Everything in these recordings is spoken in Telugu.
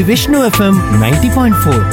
Vishnu FM ninety point four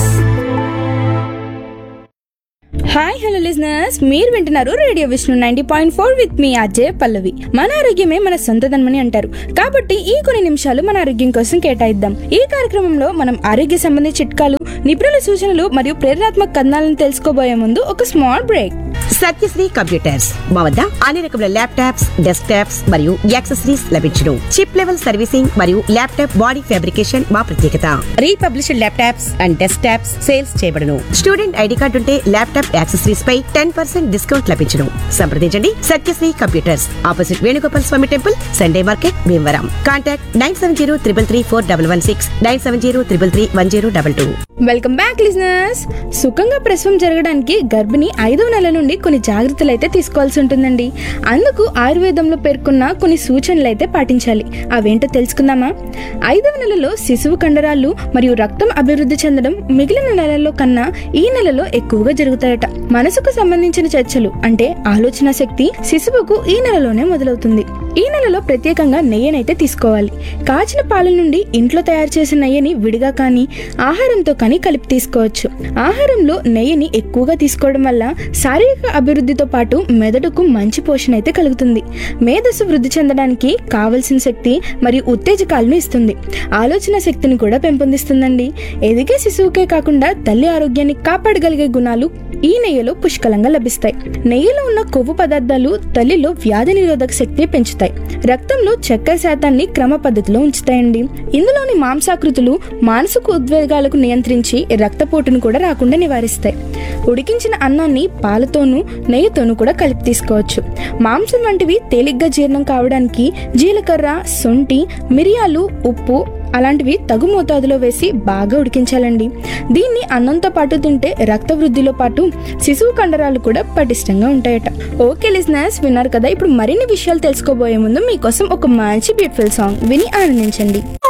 hi hello listeners మీరు వింటున్నారు radio Vishnu ninety point four with మీ అజయ్ పల్లవి మన ఆరోగ్యమే మన సొంతధనమని అంటారు కాబట్టి ఈ కొన్ని నిమిషాలు మన ఆరోగ్యం కోసం కేటాయిద్దాం ఈ కార్యక్రమంలో మనం ఆరోగ్య సంబంధిత చిట్కాలు నిపుణుల సూచనలు మరియు ప్రేరణాత్మక కథనాలను తెలుసుకోబోయే ముందు ఒక స్మాల్ బ్రేక్ సత్యశ్రీ కంప్యూటర్స్ మా వద్ద అన్ని రకముల ల్యాప్టాప్స్ డెస్క్ టాప్స్ మరియు యాక్సెసరీస్ లభించును చిప్ లెవెల్ సర్వీసింగ్ మరియు ల్యాప్టాప్ బాడీ ఫ్యాబ్రికేషన్ మా ప్రత్యేకత republished laptops and desktops sales చేయబడును స్టూడెంట్ ఐడి కార్డు ఉంటే ల్యాప్టాప్ యాక్సెసరీస్ పై టెన్ పర్సెంట్ డిస్కౌంట్ లభించును సంప్రదించండి Satyasri computers opposite Venugopal Swamy temple Sunday market Bhimavaram contact nine seven zero triple three four double one six nine seven zero triple three one zero double two welcome back listeners సుఖంగా ప్రసవం జరగడానికి గర్భిణి ఐదవ నెల నుండి కొన్ని జాగ్రత్తలు అయితే తీసుకోవాల్సి ఉంటుందండి అందుకు ఆయుర్వేదంలో పేర్కొన్న కొన్ని సూచనలు అయితే పాటించాలి అవేంటో తెలుసుకుందామా ఐదవ నెలలో శిశువు కండరాలు మరియు రక్తం అభివృద్ధి చెందడం మిగిలిన నెలల్లో కన్నా ఈ నెలలో ఎక్కువగా జరుగుతాయట మనసుకు సంబంధించిన చర్చలు అంటే ఆలోచన శక్తి శిశువుకు ఈ నెలలోనే మొదలవుతుంది ఈ నెలలో ప్రత్యేకంగా నెయ్యనైతే తీసుకోవాలి కాచిన పాల నుండి ఇంట్లో తయారు చేసిన నెయ్యిని విడిగా కానీ ఆహారంతో కానీ కలిపి తీసుకోవచ్చు ఆహారంలో నెయ్యిని ఎక్కువగా తీసుకోవడం వల్ల శారీరక అభివృద్ధితో పాటు మెదడుకు మంచి పోషణ అయితే కలుగుతుంది మేధస్సు వృద్ధి చెందడానికి కావలసిన శక్తి మరియు ఉత్తేజకాలను ఇస్తుంది ఆలోచన శక్తిని కూడా పెంపొందిస్తుందండి ఎదిగే శిశువుకే కాకుండా తల్లి ఆరోగ్యాన్ని కాపాడగలిగే గుణాలు ఈ నెయ్యిలో పుష్కలంగా లభిస్తాయి నెయ్యిలో ఉన్న కొవ్వు పదార్థాలు తల్లిలో వ్యాధి నిరోధక శక్తిని పెంచుతాయి రక్తంలో చక్కెర శాతాన్ని క్రమ పద్ధతిలో ఉంచుతాయండి ఇందులోని మాంసాకృతులు మానసిక ఉద్వేగాలకు నియంత్రించి రక్తపోటును కూడా రాకుండా నివారిస్తాయి ఉడికించిన అన్నాన్ని పాలతోనూ నెయ్యితోనూ కూడా కలిపి తీసుకోవచ్చు మాంసం వంటివి తేలిగ్గా జీర్ణం కావడానికి జీలకర్ర సొంటి మిరియాలు ఉప్పు అలాంటివి తగు మోతాదులో వేసి బాగా ఉడికించాలండి దీన్ని అన్నంతో పాటు తింటే రక్త వృద్ధిలో పాటు శిశువు కండరాలు కూడా పటిష్టంగా ఉంటాయట ఓకే లిజనర్స్ విన్నారు కదా ఇప్పుడు మరిన్ని విషయాలు తెలుసుకోబోయే ముందు మీకోసం ఒక మంచి బ్యూటిఫుల్ సాంగ్ విని ఆనందించండి